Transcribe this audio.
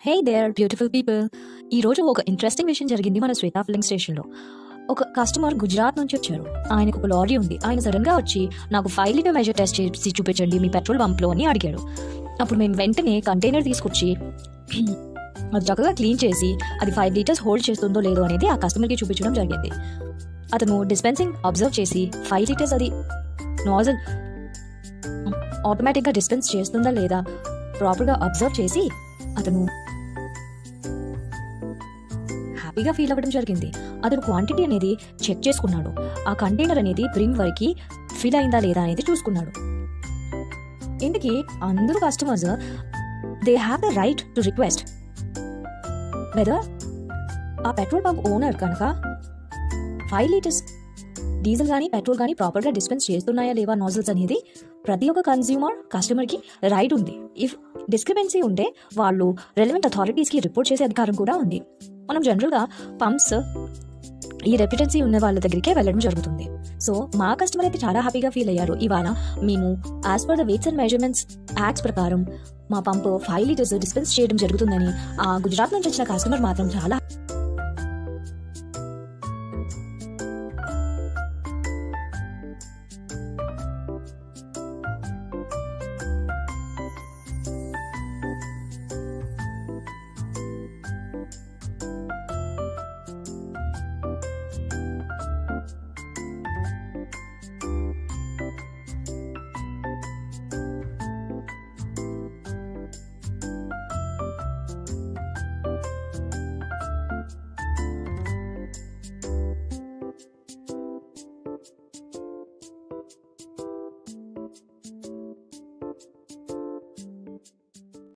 hey there beautiful people ఈ రోజు ఒక ఇంట్రెస్టింగ్ విషయం జరిగింది మన శ్వేతా ఫిల్లింగ్ స్టేషన్లో ఒక కస్టమర్ గుజరాత్ నుంచి వచ్చారు ఆయనకు ఒక లారీ ఉంది ఆయన సడన్ గా వచ్చి నాకు ఫైవ్ లీటర్ మెజర్ టెస్ట్ చేసి చూపించండి మీ పెట్రోల్ పంప్లో అని అడిగాడు అప్పుడు మేము వెంటనే కంటైనర్ తీసుకొచ్చి అది చక్కగా క్లీన్ చేసి అది ఫైవ్ లీటర్స్ హోల్డ్ చేస్తుందో లేదో అనేది ఆ కస్టమర్కి చూపించడం జరిగింది అతను డిస్పెన్సింగ్ అబ్జర్వ్ చేసి ఫైవ్ లీటర్స్ అది నాజల్ ఆటోమేటిక్గా డిస్పెన్స్ చేస్తుందా లేదా ప్రాపర్గా అబ్జర్వ్ చేసి అతను హ్యాపీగా ఫీల్ అవ్వడం జరిగింది అతను క్వాంటిటీ అనేది చెక్ చేసుకున్నాడు ఆ కంటైనర్ అనేది బ్రిమ్ వరకు ఫిల్ అయిందా లేదా అనేది చూసుకున్నాడు ఇందుకే అందరూ customers they have the right to request whether ఆ పెట్రోల్ పంప్ ఓనర్ కనుక ఫైవ్ లీటర్స్ డీజిల్ కానీ పెట్రోల్ కానీ ప్రాపర్గా డిస్పెన్స్ చేస్తున్నాయా లేవా నాజిల్స్ అనేది ప్రతి ఒక్క కన్జ్యూమర్ కస్టమర్కి రైట్ ఉంది ఇఫ్ డిస్క్రిపెన్సీ ఉంటే వాళ్ళు రెలవెంట్ అథారిటీస్కి రిపోర్ట్ చేసే అధికారం కూడా ఉంది మనం జనరల్గా పంప్స్ ఈ రెప్యుటెన్సీ ఉన్న వాళ్ళ దగ్గరికే వెళ్ళడం జరుగుతుంది సో మా కస్టమర్ అయితే చాలా హ్యాపీగా ఫీల్ అయ్యారు ఇవాళ మేము as per the weights and measurements acts ప్రకారం మా పంప్ ఫైవ్ లీటర్స్ డిస్పెన్స్ చేయడం జరుగుతుందని ఆ గుజరాత్ నుంచి వచ్చిన కస్టమర్ మాత్రం చాలా